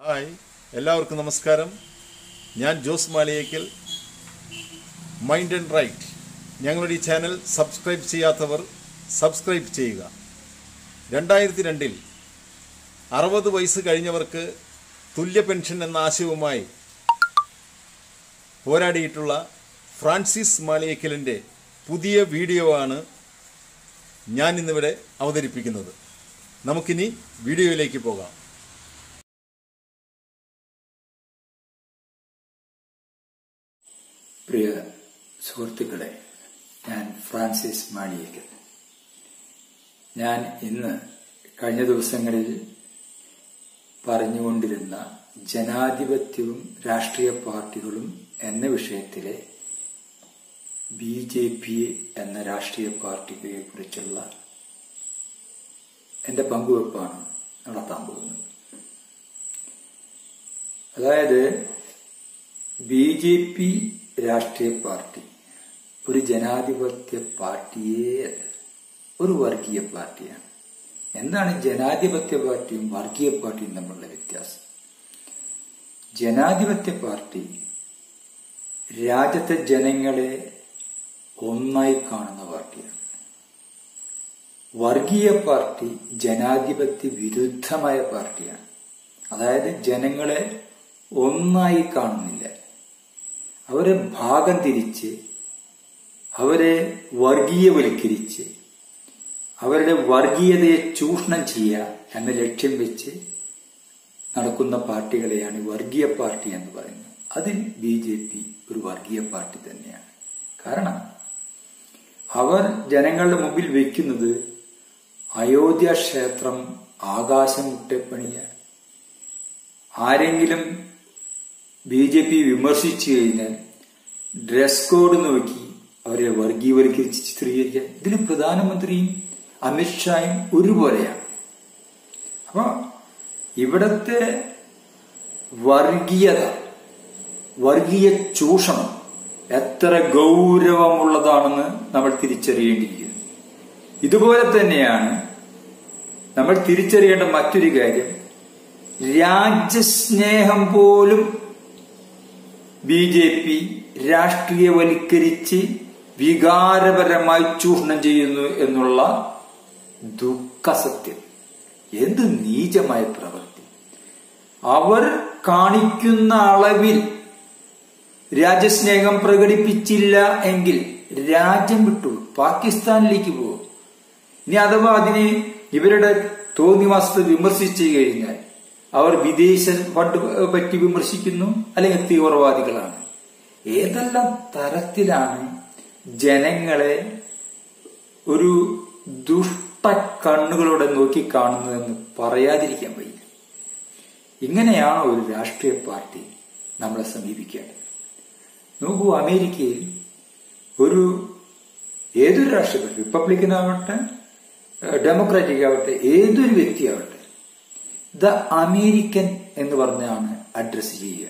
hi എല്ലാവർക്കും നമസ്കാരം ഞാൻ Jose Maliyekkal mind and right ഞങ്ങളുടെ ഈ ചാനൽ സബ്സ്ക്രൈബ് ചെയ്യാത്തവർ സബ്സ്ക്രൈബ് ചെയ്യുക രണ്ടായിരത്തി രണ്ടിൽ അറുപത് വയസ്സ് കഴിഞ്ഞവർക്ക് തുല്യ പെൻഷൻ എന്ന ആശയവുമായി പോരാടിയിട്ടുള്ള ഫ്രാൻസിസ് മാളിയേക്കലിൻ്റെ പുതിയ വീഡിയോ ആണ് ഞാൻ ഇന്നിവിടെ അവതരിപ്പിക്കുന്നത് നമുക്കിനി വീഡിയോയിലേക്ക് പോകാം പ്രിയ സുഹൃത്തുക്കളെ ഞാൻ ഫ്രാൻസിസ് മാളിയേക്കൽ ഞാൻ ഇന്ന് കഴിഞ്ഞ ദിവസങ്ങളിൽ പറഞ്ഞുകൊണ്ടിരുന്ന ജനാധിപത്യവും രാഷ്ട്രീയ പാർട്ടികളും എന്ന വിഷയത്തിലെ ബി ജെ പി എന്ന രാഷ്ട്രീയ പാർട്ടിയെ കുറിച്ചുള്ള എന്റെ പങ്കുവെപ്പാണ് നടത്താൻ പോകുന്നത് അതായത് ബി ജെ പി രാഷ്ട്രീയ പാർട്ടി ഒരു ജനാധിപത്യ പാർട്ടിയേ അല്ല ഒരു വർഗീയ പാർട്ടിയാണ് എന്താണ് ജനാധിപത്യ പാർട്ടിയും വർഗീയ പാർട്ടിയും തമ്മിലുള്ള വ്യത്യാസം ജനാധിപത്യ പാർട്ടി രാജ്യത്തെ ജനങ്ങളെ ഒന്നായി കാണുന്ന പാർട്ടിയാണ് വർഗീയ പാർട്ടി ജനാധിപത്യ വിരുദ്ധമായ പാർട്ടിയാണ് അതായത് ജനങ്ങളെ ഒന്നായി കാണുന്നില്ല അവരെ ഭാഗം തിരിച്ച് അവരെ വർഗീയവൽക്കരിച്ച് അവരുടെ വർഗീയതയെ ചൂഷണം ചെയ്യുക എന്ന ലക്ഷ്യം വെച്ച് നടക്കുന്ന പാർട്ടികളെയാണ് വർഗീയ പാർട്ടി എന്ന് പറയുന്നത് അതിൽ ബി ജെ പി ഒരു വർഗീയ പാർട്ടി തന്നെയാണ് കാരണം അവർ ജനങ്ങളുടെ മുമ്പിൽ വെക്കുന്നത് അയോധ്യ ക്ഷേത്രം ആകാശം മുട്ടപ്പണിയാണ് ആരെങ്കിലും ബി ജെ പി വിമർശിച്ചു കഴിഞ്ഞാൽ ഡ്രസ് കോഡ് നോക്കി അവരെ വർഗീയവൽക്കരിച്ച് ചിത്രീകരിക്കാൻ ഇതിന് പ്രധാനമന്ത്രിയും അമിത്ഷായും ഒരുപോലെയാണ് അപ്പൊ ഇവിടത്തെ വർഗീയത വർഗീയ ചൂഷണം എത്ര ഗൗരവമുള്ളതാണെന്ന് നമ്മൾ തിരിച്ചറിയേണ്ടിയിരിക്കുന്നു ഇതുപോലെ തന്നെയാണ് നമ്മൾ തിരിച്ചറിയേണ്ട മറ്റൊരു കാര്യം രാജ്യസ്നേഹം പോലും ബി ജെ പി രാഷ്ട്രീയവൽക്കരിച്ച് വികാരപരമായി ചൂഷണം ചെയ്യുന്നു എന്നുള്ള ദുഃഖസത്യം എന്ത് നീചമായ പ്രവൃത്തി അവർ കാണിക്കുന്ന അളവിൽ രാജ്യസ്നേഹം പ്രകടിപ്പിച്ചില്ല എങ്കിൽ രാജ്യം വിട്ടു പാകിസ്ഥാനിലേക്ക് പോകും ഇനി അഥവാ അതിനെ ഇവരുടെ തോന്നിവാസത്തെ വിമർശിച്ചു കഴിഞ്ഞാൽ അവർ വിദേശ ഫണ്ട് പറ്റി വിമർശിക്കുന്നു അല്ലെങ്കിൽ തീവ്രവാദികളാണ് ഏതെല്ലാം തരത്തിലാണ് ജനങ്ങളെ ഒരു ദുഷ്ട കണ്ണുകളോടെ നോക്കി കാണുന്നതെന്ന് പറയാതിരിക്കാൻ വയ്യ ഇങ്ങനെയാണോ ഒരു രാഷ്ട്രീയ പാർട്ടി നമ്മളെ സമീപിക്കേണ്ടത് നോക്കൂ അമേരിക്കയിൽ ഒരു ഏതൊരു രാഷ്ട്രീയ പാർട്ടി റിപ്പബ്ലിക്കൻ ആവട്ടെ ഡെമോക്രാറ്റിക് ആവട്ടെ ഏതൊരു വ്യക്തിയാവട്ടെ ദ അമേരിക്കൻ എന്ന് പറഞ്ഞാണ് അഡ്രസ് ചെയ്യുക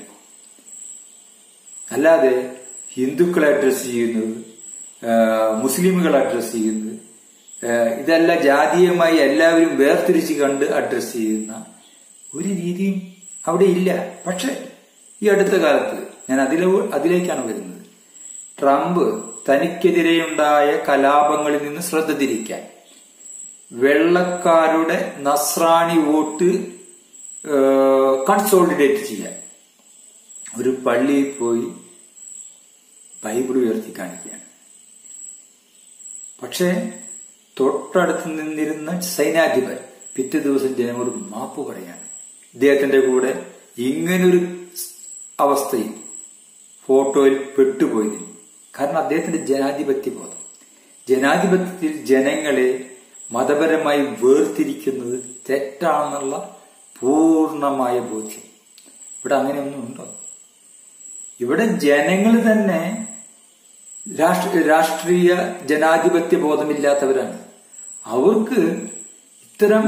അല്ലാതെ ഹിന്ദുക്കളെ അഡ്രസ് ചെയ്യുന്നത് മുസ്ലിമുകൾ അഡ്രസ് ചെയ്യുന്നത് ഇതെല്ലാം ജാതീയമായി എല്ലാവരും വേർതിരിച്ച് കണ്ട് അഡ്രസ് ചെയ്യുന്ന ഒരു രീതിയും അവിടെ ഇല്ല പക്ഷെ ഈ അടുത്ത കാലത്ത് ഞാൻ അതിലെ അതിലേക്കാണ് വരുന്നത് ട്രംപ് തനിക്കെതിരെയുണ്ടായ കലാപങ്ങളിൽ നിന്ന് ശ്രദ്ധ തിരിക്കാൻ വെള്ളക്കാരുടെ നസ്രാണി വോട്ട് കൺസോളിഡേറ്റ് ചെയ്യാൻ ഒരു പള്ളിയിൽ പോയി ബൈബിൾ ഉയർത്തി കാണിക്കുകയാണ് പക്ഷേ തൊട്ടടുത്ത് നിന്നിരുന്ന സൈനാധിപൻ പിറ്റേ ദിവസം ജനങ്ങളോട് മാപ്പ് പറയാണ് ഇദ്ദേഹത്തിന്റെ കൂടെ ഇങ്ങനൊരു അവസ്ഥയിൽ ഫോട്ടോയിൽ പെട്ടുപോയി കാരണം അദ്ദേഹത്തിന്റെ ജനാധിപത്യ ബോധം ജനാധിപത്യത്തിൽ ജനങ്ങളെ മതപരമായി വേർതിരിക്കുന്നത് തെറ്റാണെന്നുള്ള പൂർണമായ ബോധ്യം ഇവിടെ അങ്ങനെയൊന്നും ഉണ്ടോ ഇവിടെ ജനങ്ങൾ തന്നെ രാഷ്ട്രീയ ജനാധിപത്യ ബോധമില്ലാത്തവരാണ് അവർക്ക് ഇത്തരം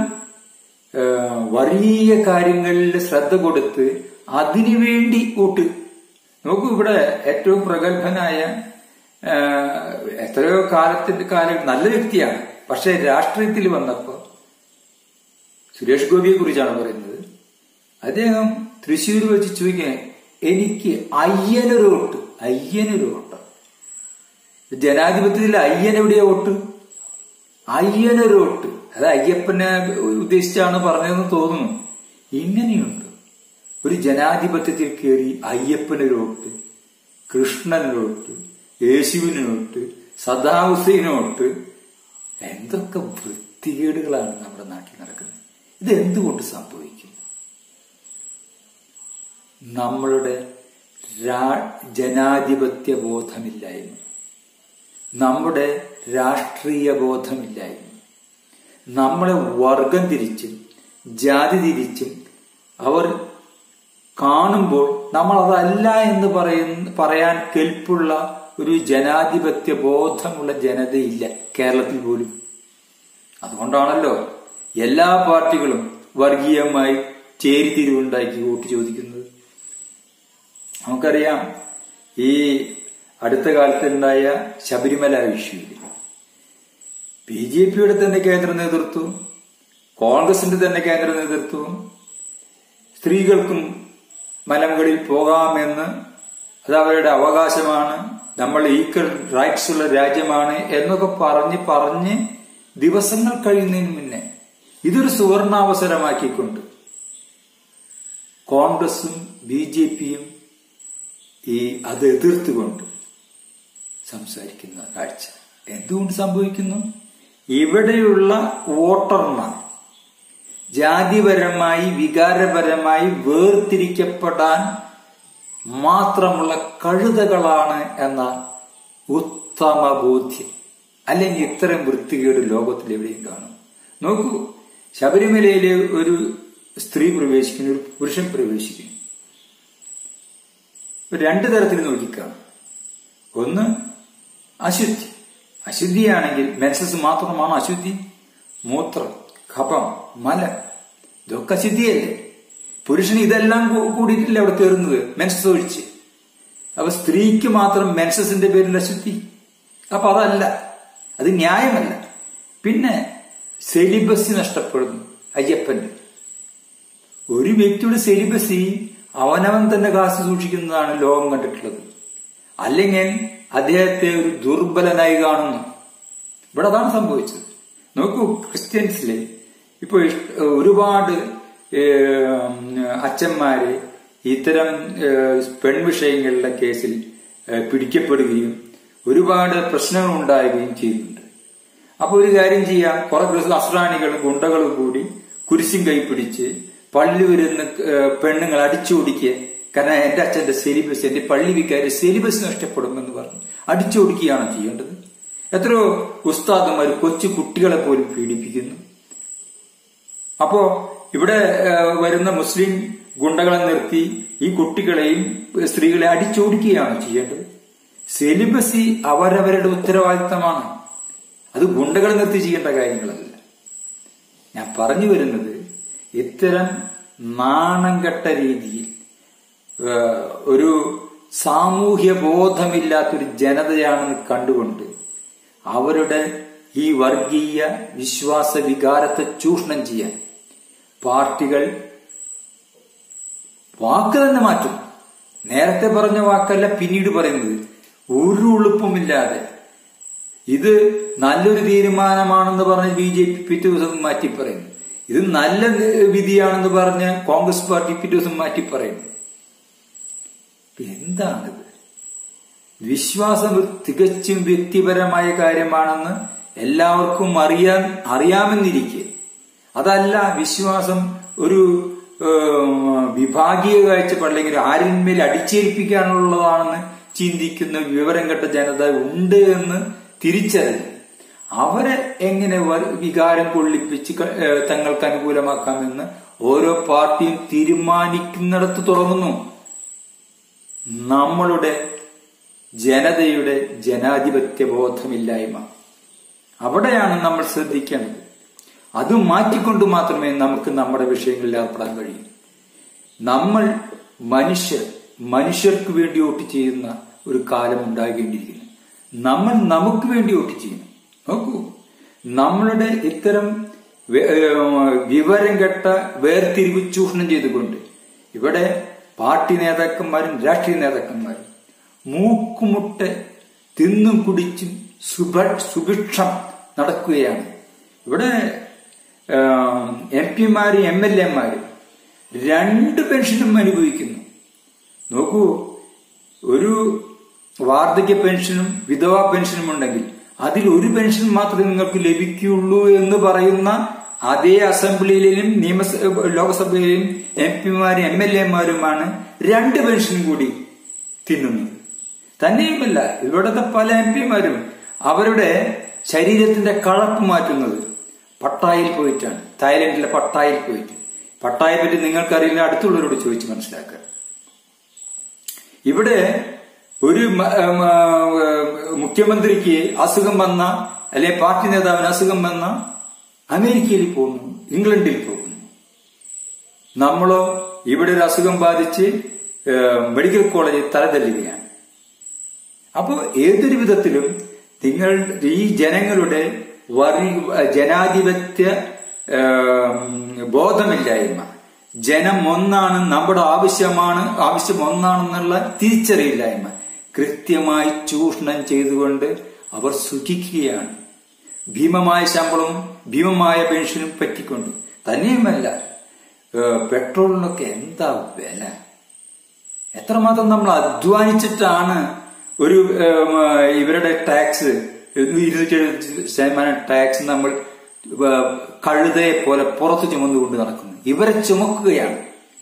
വലിയ കാര്യങ്ങളിൽ ശ്രദ്ധ കൊടുത്ത് അതിനുവേണ്ടി വോട്ട് നോക്കൂ ഇവിടെ ഏറ്റവും പ്രഗത്ഭനായ എത്രയോ കാലത്തിന്റെ കാലം നല്ല വ്യക്തിയാണ് പക്ഷെ രാഷ്ട്രീയത്തിൽ വന്നപ്പോ സുരേഷ് ഗോപിയെ കുറിച്ചാണ് പറയുന്നത് അദ്ദേഹം തൃശ്ശൂർ വെച്ച് ചോദിക്കാൻ എനിക്ക് അയ്യനൊരു വോട്ട് അയ്യനൊരു വോട്ട് ജനാധിപത്യത്തിൽ അയ്യൻ എവിടെയാ വോട്ട് അയ്യനൊരു വോട്ട് അത് അയ്യപ്പനെ ഉദ്ദേശിച്ചാണ് പറഞ്ഞതെന്ന് തോന്നുന്നു ഇങ്ങനെയുണ്ട് ഒരു ജനാധിപത്യത്തിൽ കയറി അയ്യപ്പനൊരു വോട്ട് കൃഷ്ണനൊരു വോട്ട് യേശുവിന് വോട്ട് സദാം ഹുസൈന് വോട്ട് എന്തൊക്കെ വൃത്തികേടുകളാണ് നമ്മുടെ നാട്ടിൽ നടക്കുന്നത് ഇത് എന്തുകൊണ്ട് സംഭവിക്കും നമ്മളുടെ രാ- ജനാധിപത്യ ബോധമില്ലായ്മ നമ്മുടെ രാഷ്ട്രീയ ബോധമില്ലായ്മ നമ്മളെ വർഗം തിരിച്ചും ജാതി തിരിച്ചും അവർ കാണുമ്പോൾ നമ്മൾ അതല്ല എന്ന് പറയുന്ന പറയാൻ കെൽപ്പുള്ള ഒരു ജനാധിപത്യ ബോധമുള്ള ജനതയില്ല കേരളത്തിൽ പോലും അതുകൊണ്ടാണല്ലോ എല്ലാ പാർട്ടികളും വർഗീയമായി ചേരിതിരിവുണ്ടാക്കി വോട്ട് ചോദിക്കുന്നത് നമുക്കറിയാം ഈ അടുത്ത കാലത്തുണ്ടായ ശബരിമല ഇഷ്യൂവിൽ ബി ജെ പിയുടെ തന്നെ കേന്ദ്ര നേതൃത്വവും കോൺഗ്രസിന്റെ തന്നെ കേന്ദ്ര നേതൃത്വവും സ്ത്രീകൾക്കും മലമുകളിൽ പോകാമെന്ന് അത് അവരുടെ അവകാശമാണ് നമ്മൾ ഈക്വൽ റൈറ്റ്സ് ഉള്ള രാജ്യമാണ് എന്നൊക്കെ പറഞ്ഞ് പറഞ്ഞ് ദിവസങ്ങൾ കഴിയുന്നതിന് മുന്നേ ഇതൊരു സുവർണാവസരമാക്കിക്കൊണ്ട് കോൺഗ്രസും ബി ജെ പിയും ഈ അത് എതിർത്തുകൊണ്ട് സംസാരിക്കുന്ന കാഴ്ച എന്തുകൊണ്ട് സംഭവിക്കുന്നു ഇവിടെയുള്ള വോട്ടർമാർ ജാതിപരമായി വികാരപരമായി വേർതിരിക്കപ്പെടാൻ മാത്രമുള്ള കഴുതകളാണ് എന്ന ഉത്തമ ബോധ്യം അല്ലെങ്കിൽ ഇത്തരം വൃത്തികേട് ലോകത്തിൽ എവിടെയും കാണും നോക്കൂ ശബരിമലയിലെ ഒരു സ്ത്രീ പ്രവേശിക്കുന്നു ഒരു പുരുഷൻ പ്രവേശിക്കുന്നു രണ്ട് തരത്തിൽ നോക്കിക്കാണും ഒന്ന് അശുദ്ധി അശുദ്ധിയാണെങ്കിൽ മെൻസസ് മാത്രമാണ് അശുദ്ധി മൂത്രം കഫം മലം ഇതൊക്കെ അശുദ്ധിയല്ലേ പുരുഷന് ഇതെല്ലാം കൂ- കൂടിയിട്ടില്ല അവിടെ കയറുന്നത് മെൻസസ് ഒഴിച്ച് അപ്പൊ സ്ത്രീക്ക് മാത്രം മെൻസസിന്റെ പേരിൽ അശുദ്ധി അപ്പൊ അതല്ല അത് ന്യായമല്ല പിന്നെ സെലിബസ് നഷ്ടപ്പെടുന്നു അയ്യപ്പന്റെ ഒരു വ്യക്തിയുടെ സെലിബസി അവനവൻ തന്നെ കാശ് സൂക്ഷിക്കുന്നതാണ് ലോകം കണ്ടിട്ടുള്ളത് അല്ലെങ്കിൽ അദ്ദേഹത്തെ ഒരു ദുർബലനായി കാണുന്നു ഇവിടെ അതാണ് സംഭവിച്ചത് നോക്കൂ ക്രിസ്ത്യൻസിലെ ഇപ്പൊ ഇഷ്- ഒരുപാട് ഏം, അച്ഛന്മാര് ഇത്തരം ഏഹ്, പെൺവിഷയങ്ങളുടെ കേസിൽ ഏഹ്, പിടിക്കപ്പെടുകയും ഒരുപാട് പ്രശ്നങ്ങൾ ഉണ്ടാവുകയും ചെയ്യുന്നുണ്ട് അപ്പൊ ഒരു കാര്യം ചെയ്യാം കുറെ ദിവസം അസ്രാണികളും ഗുണ്ടകളും കൂടി കുരിശും കൈ പിടിച്ച് പള്ളി വരുന്ന ഏഹ്, പെണ്ണുങ്ങൾ അടിച്ചോടിക്കുക കാരണം എന്റെ അച്ഛന്റെ സെലിബസ് എന്റെ പള്ളി വികാരി സെലിബസ് നഷ്ടപ്പെടുമെന്ന് പറഞ്ഞു അടിച്ചോടിക്കുകയാണോ ചെയ്യേണ്ടത് എത്രയോ ഉസ്താദന്മാർ കൊച്ചു കുട്ടികളെ പോലും പീഡിപ്പിക്കുന്നു അപ്പോ ഇവിടെ ഏഹ്, വരുന്ന മുസ്ലിം ഗുണ്ടകളെ നിർത്തി ഈ കുട്ടികളെയും സ്ത്രീകളെ അടിച്ചോടിക്കുകയാണ് ചെയ്യേണ്ടത് സെലിബസി അവരവരുടെ ഉത്തരവാദിത്തമാണ് അത് ഗുണ്ടകളെ നിർത്തി ചെയ്യേണ്ട കാര്യങ്ങളല്ല ഞാൻ പറഞ്ഞു വരുന്നത് ഇത്തരം നാണം കെട്ട രീതിയിൽ ഏഹ്, ഒരു സാമൂഹ്യ ബോധമില്ലാത്തൊരു ജനതയാണെന്ന് കണ്ടുകൊണ്ട് അവരുടെ ഈ വർഗീയ വിശ്വാസ വികാരത്തെ ചൂഷണം ചെയ്യാൻ പാർട്ടികൾ വാക്ക് തന്നെ മാറ്റും നേരത്തെ പറഞ്ഞ വാക്കല്ല പിന്നീട് പറയുന്നത് ഒരു ഉളുപ്പുമില്ലാതെ ഇത് നല്ലൊരു തീരുമാനമാണെന്ന് പറഞ്ഞ് ബി ജെ പി പിറ്റേ ദിവസം മാറ്റി പറയുന്നു ഇത് നല്ല വിധിയാണെന്ന് പറഞ്ഞ് കോൺഗ്രസ് പാർട്ടി പിറ്റേ ദിവസം മാറ്റി പറയുന്നു എന്താണിത് വിശ്വാസം തികച്ചും വ്യക്തിപരമായ കാര്യമാണെന്ന് എല്ലാവർക്കും അറിയാൻ അറിയാമെന്നിരിക്കെ അതല്ല വിശ്വാസം ഒരു ഏം, വിഭാഗീയ കാഴ്ചപ്പാട് അല്ലെങ്കിൽ ആരിന്മേൽ അടിച്ചേൽപ്പിക്കാനുള്ളതാണെന്ന് ചിന്തിക്കുന്ന വിവരം കെട്ട ജനത ഉണ്ട് എന്ന് തിരിച്ചറിഞ്ഞ് അവരെ എങ്ങനെ വ- വികാരം കൊള്ളിപ്പിച്ച് ക- ഏ, തങ്ങൾക്ക് അനുകൂലമാക്കാമെന്ന് ഓരോ പാർട്ടിയും തീരുമാനിക്കുന്നിടത്ത് തുടങ്ങുന്നു നമ്മളുടെ ജനതയുടെ ജനാധിപത്യ ബോധമില്ലായ്മ അവിടെയാണ് നമ്മൾ ശ്രദ്ധിക്കേണ്ടത് അത് മാറ്റിക്കൊണ്ട് മാത്രമേ നമുക്ക് നമ്മുടെ വിഷയങ്ങളിൽ ഏർപ്പെടാൻ കഴിയൂ നമ്മൾ മനുഷ്യർ മനുഷ്യർക്ക് വേണ്ടി വോട്ട് ചെയ്യുന്ന ഒരു കാലം ഉണ്ടാകേണ്ടിയിരിക്കുന്നു നമ്മൾ നമുക്ക് വേണ്ടി വോട്ട് ചെയ്യണം നോക്കൂ നമ്മളുടെ ഇത്തരം വെ- ഏഹ് വിവരം കെട്ട വേർതിരിവ് ചൂഷണം ചെയ്തുകൊണ്ട് ഇവിടെ പാർട്ടി നേതാക്കന്മാരും രാഷ്ട്രീയ നേതാക്കന്മാരും മൂക്കുമുട്ട് തിന്നും കുടിച്ചും സുഭ സുഭിക്ഷം നടക്കുകയാണ് ഇവിടെ എം പിമാരും എം എൽ എമാരും രണ്ട് പെൻഷനും അനുഭവിക്കുന്നു നോക്കൂ ഒരു വാർദ്ധക്യ പെൻഷനും വിധവാ പെൻഷനും ഉണ്ടെങ്കിൽ അതിൽ ഒരു പെൻഷൻ മാത്രമേ നിങ്ങൾക്ക് ലഭിക്കുകയുള്ളൂ എന്ന് പറയുന്ന അതേ അസംബ്ലിയിലും നിയമസ ലോക്സഭയിലും എം പിമാരും എം എൽ എമാരുമാണ് രണ്ട് പെൻഷൻ കൂടി തിന്നുന്നത് തന്നെയുമല്ല ഇവിടുത്തെ പല എം പിമാരും അവരുടെ ശരീരത്തിന്റെ കളപ്പ് മാറ്റുന്നത് പട്ടായിൽ പോയിട്ടാണ് തായ്ലൻഡിലെ പട്ടായിൽ പോയിട്ട് പട്ടായെ പറ്റി നിങ്ങൾക്കറിയില്ല അടുത്തുള്ളവരോട് ചോദിച്ച് മനസ്സിലാക്കുക ഇവിടെ ഒരു മ- ഉം, ആ, മുഖ്യമന്ത്രിക്ക് അസുഖം വന്ന അല്ലെ പാർട്ടി നേതാവിന് അസുഖം വന്ന അമേരിക്കയിൽ പോകുന്നു ഇംഗ്ലണ്ടിൽ പോകുന്നു നമ്മളോ ഇവിടെ ഒരു അസുഖം ബാധിച്ച് ഏ, മെഡിക്കൽ കോളേജിൽ തലതല്ലുകയാണ് അപ്പോൾ ഏതൊരു വിധത്തിലും നിങ്ങൾ ഈ ജനങ്ങളുടെ വറി ജനാധിപത്യ ഏ, ബോധമില്ലായ്മ ജനം ഒന്നാണ് നമ്മുടെ ആവശ്യമാണ് ആവശ്യം ഒന്നാണെന്നുള്ള തിരിച്ചറിയില്ലായ്മ കൃത്യമായി ചൂഷണം ചെയ്തുകൊണ്ട് അവർ സുഖിക്കുകയാണ് ഭീമമായ ശമ്പളവും ഭീമമായ പെൻഷനും പറ്റിക്കൊണ്ട് തന്നെയുമല്ല ഏ, പെട്രോളിനൊക്കെ എന്താ വില എത്രമാത്രം നമ്മൾ അധ്വാനിച്ചിട്ടാണ് ഒരു ഏം, ഇവരുടെ ടാക്സ് ഇരുന്നൂറ്റി എഴുപത്തി ശതമാനം ടാക്സ് നമ്മൾ ഏ, കഴുതയെ പോലെ പുറത്ത് ചുമന്നുകൊണ്ട് നടക്കുന്നു ഇവരെ ചുമക്കുകയാണ്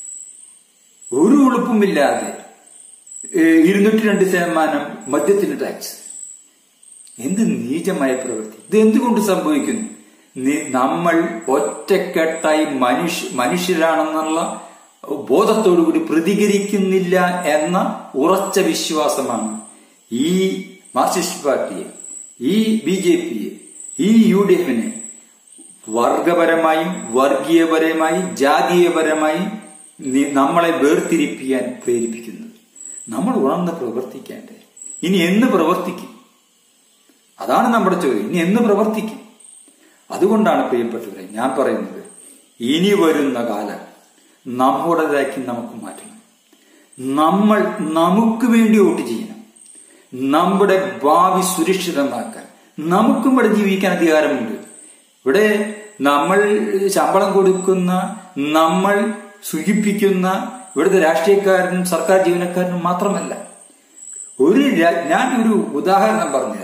ഒരു ഉളുപ്പുമില്ലാതെ ഏ, ഇരുന്നൂറ്റി രണ്ട് ശതമാനം മദ്യത്തിന്റെ ടാക്സ് എന്ത് നീചമായ പ്രവൃത്തി ഇത് എന്തുകൊണ്ട് സംഭവിക്കുന്നു നി- നമ്മൾ ഒറ്റക്കെട്ടായി മനുഷ്യ മനുഷ്യരാണെന്നുള്ള ബോധത്തോടുകൂടി പ്രതികരിക്കുന്നില്ല എന്ന ഉറച്ച വിശ്വാസമാണ് ഈ മാർക്സിസ്റ്റ് പാർട്ടിയെ ഈ ബി ജെ പിയെ ഈ യു ഡി എഫിനെ വർഗപരമായും വർഗീയപരമായും ജാതീയപരമായും നി- നമ്മളെ വേർതിരിപ്പിക്കാൻ പ്രേരിപ്പിക്കുന്നത് നമ്മൾ ഉണർന്ന് പ്രവർത്തിക്കേണ്ടേ ഇനി എന്ന് പ്രവർത്തിക്കും അതാണ് നമ്മുടെ ചോദ്യം ഇനി എന്ന് പ്രവർത്തിക്കും അതുകൊണ്ടാണ് പ്രിയപ്പെട്ടവരെ ഞാൻ പറയുന്നത് ഇനി വരുന്ന കാലം നമ്മുടേതാക്കി നമുക്ക് മാറ്റണം നമ്മൾ നമുക്ക് വേണ്ടി വോട്ട് ചെയ്യണം നമ്മുടെ ഭാവി സുരക്ഷിതമാക്കാൻ നമുക്കും ഇവിടെ ജീവിക്കാൻ അധികാരമുണ്ട് ഇവിടെ നമ്മൾ ശമ്പളം കൊടുക്കുന്ന നമ്മൾ സുഖിപ്പിക്കുന്ന ഇവിടുത്തെ രാഷ്ട്രീയക്കാരനും സർക്കാർ ജീവനക്കാരനും മാത്രമല്ല ഒരു രാ- ഞാൻ ഒരു ഉദാഹരണം പറഞ്ഞുതരാം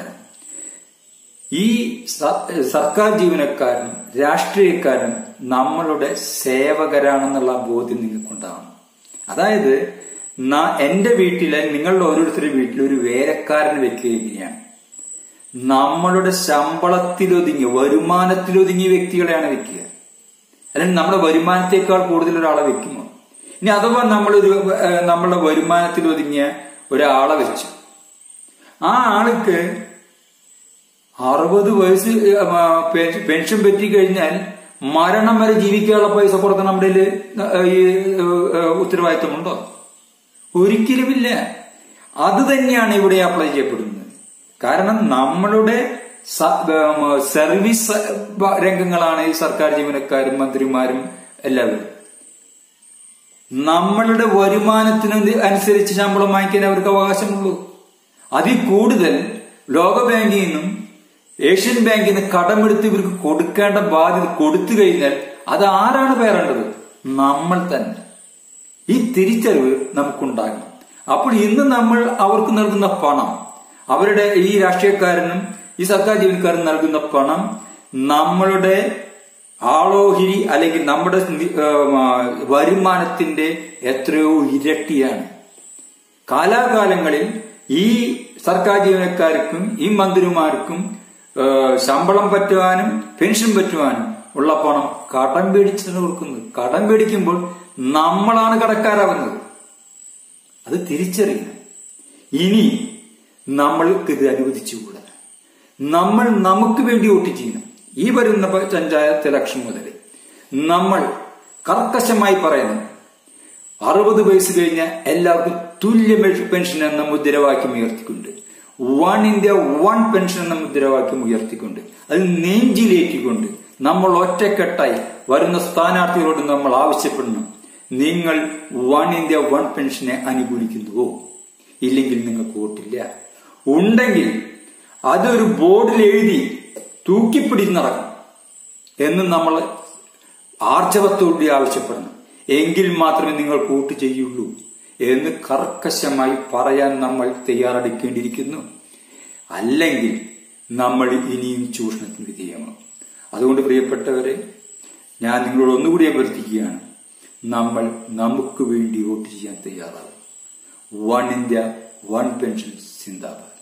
ഈ സ- സർക്കാർ ജീവനക്കാരനും രാഷ്ട്രീയക്കാരനും നമ്മളുടെ സേവകരാണെന്നുള്ള ബോധ്യം നിങ്ങൾക്കുണ്ടാവണം അതായത് ന- എന്റെ വീട്ടിലെ നിങ്ങളുടെ ഓരോരുത്തരുടെ വീട്ടിൽ ഒരു വേലക്കാരൻ വെക്കുക എങ്ങനെയാണ് നമ്മളുടെ ശമ്പളത്തിലൊതുങ്ങി വരുമാനത്തിലൊതുങ്ങിയ വ്യക്തികളെയാണ് വെക്കുക അല്ലെങ്കിൽ നമ്മുടെ വരുമാനത്തെക്കാൾ കൂടുതൽ ഒരാളെ വെക്കുമോ ഇനി അഥവാ നമ്മളൊരു ഏഹ്, നമ്മളുടെ വരുമാനത്തിലൊതുങ്ങിയ ഒരാളെ വെച്ചു ആ ആൾക്ക് അറുപത് വയസ്സ് ഏഹ്, ആ, പെൻഷൻ- പെൻഷൻ പറ്റി കഴിഞ്ഞാൽ മരണം വരെ ജീവിക്കാനുള്ള പൈസ കൊടുക്കാൻ നമ്മുടെ കയ്യില്, ഏഹ്, ഈ ഏഹ്, ഏഹ്, ഉത്തരവാദിത്തമുണ്ടോ ഒരിക്കലുമില്ല അത് തന്നെയാണ് ഇവിടെ അപ്ലൈ ചെയ്യപ്പെടുന്നത് കാരണം നമ്മളുടെ സ- ഏം, സർവീസ് രംഗങ്ങളാണ് ഈ സർക്കാർ ജീവനക്കാരും മന്ത്രിമാരും എല്ലാവരും നമ്മളുടെ വരുമാനത്തിന് അനുസരിച്ച് ശമ്പളം വാങ്ങിക്കാൻ അവർക്ക് അവകാശമുള്ളൂ അതിൽ കൂടുതൽ ലോകബാങ്കിൽ നിന്നും ഏഷ്യൻ ബാങ്കിൽ നിന്ന് കടമെടുത്ത് ഇവർക്ക് കൊടുക്കേണ്ട ബാധ്യത കൊടുത്തു കഴിഞ്ഞാൽ അത് ആരാണ് പേരേണ്ടത് നമ്മൾ തന്നെ ഈ തിരിച്ചറിവ് നമുക്കുണ്ടാകണം അപ്പോൾ ഇന്ന് നമ്മൾ അവർക്ക് നൽകുന്ന പണം അവരുടെ ഈ രാഷ്ട്രീയക്കാരനും ഈ സർക്കാർ ജീവനക്കാരനും നൽകുന്ന പണം നമ്മളുടെ ആളോഹിരി അല്ലെങ്കിൽ നമ്മുടെ നി- ഏം, ആ, വരുമാനത്തിന്റെ എത്രയോ ഇരട്ടിയാണ് കാലാകാലങ്ങളിൽ ഈ സർക്കാർ ജീവനക്കാർക്കും ഈ മന്ത്രിമാർക്കും ഏഹ്, ശമ്പളം പറ്റുവാനും പെൻഷൻ പറ്റുവാനും ഉള്ള പണം കടം പേടിച്ചാണ് കൊടുക്കുന്നത് കടം പേടിക്കുമ്പോൾ നമ്മളാണ് കടക്കാരാവുന്നത് അത് തിരിച്ചറിയണം ഇനി നമ്മൾക്ക് ഇത് അനുവദിച്ചുകൂടാ നമ്മൾ നമുക്ക് വേണ്ടി വോട്ട് ചെയ്യണം ഈ വരുന്ന പഞ്ചായത്ത് ഇലക്ഷൻ മുതൽ നമ്മൾ കർക്കശമായി പറയുന്നു അറുപത് വയസ്സ് കഴിഞ്ഞ എല്ലാവർക്കും തുല്യ പെൻഷൻ എന്ന മുദ്രാവാക്യം ഉയർത്തിക്കൊണ്ട് വൺ ഇന്ത്യ വൺ പെൻഷൻ എന്ന മുദ്രാവാക്യം ഉയർത്തിക്കൊണ്ട് അത് നെഞ്ചിലേറ്റിക്കൊണ്ട് നമ്മൾ ഒറ്റക്കെട്ടായി വരുന്ന സ്ഥാനാർത്ഥികളോട് നമ്മൾ ആവശ്യപ്പെടണം നിങ്ങൾ വൺ ഇന്ത്യ വൺ പെൻഷനെ അനുകൂലിക്കുന്നുവോ ഇല്ലെങ്കിൽ നിങ്ങൾക്ക് വോട്ടില്ല ഉണ്ടെങ്കിൽ അതൊരു ബോർഡിൽ എഴുതി തൂക്കിപ്പിടിച്ച് നടക്കണം എന്ന് നമ്മൾ ആർജവത്തോടെ ആവശ്യപ്പെടണം എങ്കിൽ മാത്രമേ നിങ്ങൾ വോട്ട് ചെയ്യുള്ളൂ എന്ന് കർക്കശമായി പറയാൻ നമ്മൾ തയ്യാറെടുക്കേണ്ടിയിരിക്കുന്നു അല്ലെങ്കിൽ നമ്മൾ ഇനിയും ചൂഷണത്തിന് വിധേയമാകും അതുകൊണ്ട് പ്രിയപ്പെട്ടവരെ ഞാൻ നിങ്ങളോട് ഒന്നുകൂടി അഭ്യർത്ഥിക്കുകയാണ് നമ്മൾ നമുക്ക് വേണ്ടി വോട്ട് ചെയ്യാൻ തയ്യാറാകും വൺ ഇന്ത്യ വൺ പെൻഷൻ സിന്ദാബാദ്